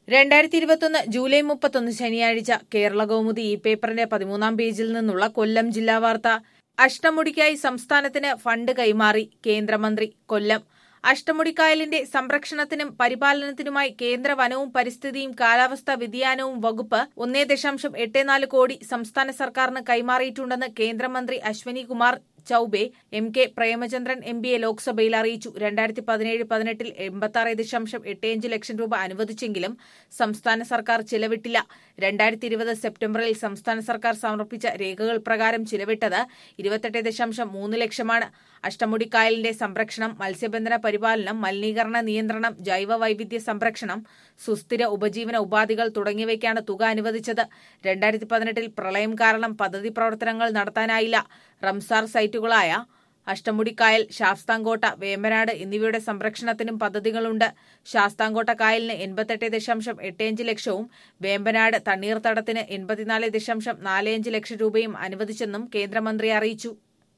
രണ്ടായിരത്തി ഇരുപത്തൊന്ന് ജൂലൈ മുപ്പത്തൊന്ന് ശനിയാഴ്ച കേരള കൗമുദി ഈ പേപ്പറിന്റെ പതിമൂന്നാം പേജിൽ നിന്നുള്ള കൊല്ലം ജില്ലാ വാർത്ത അഷ്ടമുടിക്കായി സംസ്ഥാനത്തിന് ഫണ്ട് കൈമാറി കേന്ദ്രമന്ത്രി കൊല്ലം അഷ്ടമുടിക്കായലിന്റെ സംരക്ഷണത്തിനും പരിപാലനത്തിനുമായി കേന്ദ്ര വനവും പരിസ്ഥിതിയും കാലാവസ്ഥാ വ്യതിയാനവും വകുപ്പ് ഒന്നേ ദശാംശം എട്ട് നാല് കോടി സംസ്ഥാന സർക്കാരിന് കൈമാറിയിട്ടുണ്ടെന്ന് കേന്ദ്രമന്ത്രി Ashwini Kumar Choubey M K Premachandran M പിയെ ലോക്സഭയിൽ അറിയിച്ചു രണ്ടായിരത്തി പതിനേഴ് പതിനെട്ടിൽ എൺപത്തി ദശാംശം എട്ട് ലക്ഷം രൂപ അനുവദിച്ചെങ്കിലും സംസ്ഥാന സർക്കാർ ചിലവിട്ടില്ല രണ്ടായിരത്തി ഇരുപത് സെപ്റ്റംബറിൽ സംസ്ഥാന സർക്കാർ സമർപ്പിച്ച രേഖകൾ പ്രകാരം ചിലവിട്ടത് ഇരുപത്തെട്ട് ദശാംശം മൂന്ന് ലക്ഷമാണ് അഷ്ടമുടിക്കായലിന്റെ സംരക്ഷണം മത്സ്യബന്ധന പരിപാലനം മലിനീകരണ നിയന്ത്രണം ജൈവ വൈവിധ്യ സംരക്ഷണം സുസ്ഥിര ഉപജീവന ഉപാധികൾ തുടങ്ങിയവയ്ക്കാണ് തുക അനുവദിച്ചത് രണ്ടായിരത്തി പതിനെട്ടിൽ പ്രളയം കാരണം പദ്ധതി പ്രവർത്തനങ്ങൾ നടത്താനായില്ല റംസാർ സൈറ്റുകളായ അഷ്ടമുടിക്കായൽ ശാസ്താംകോട്ട വേമ്പനാട് എന്നിവയുടെ സംരക്ഷണത്തിനും പദ്ധതികളുണ്ട് ശാസ്താംകോട്ട കായലിന് എൺപത്തെട്ട് ദശാംശം എട്ടേഞ്ച് ലക്ഷവും വേമ്പനാട് തണ്ണീർത്തടത്തിന് എൺപത്തിനാല് ദശാംശം നാലേയഞ്ച് ലക്ഷം രൂപയും അനുവദിച്ചെന്നും കേന്ദ്രമന്ത്രി അറിയിച്ചു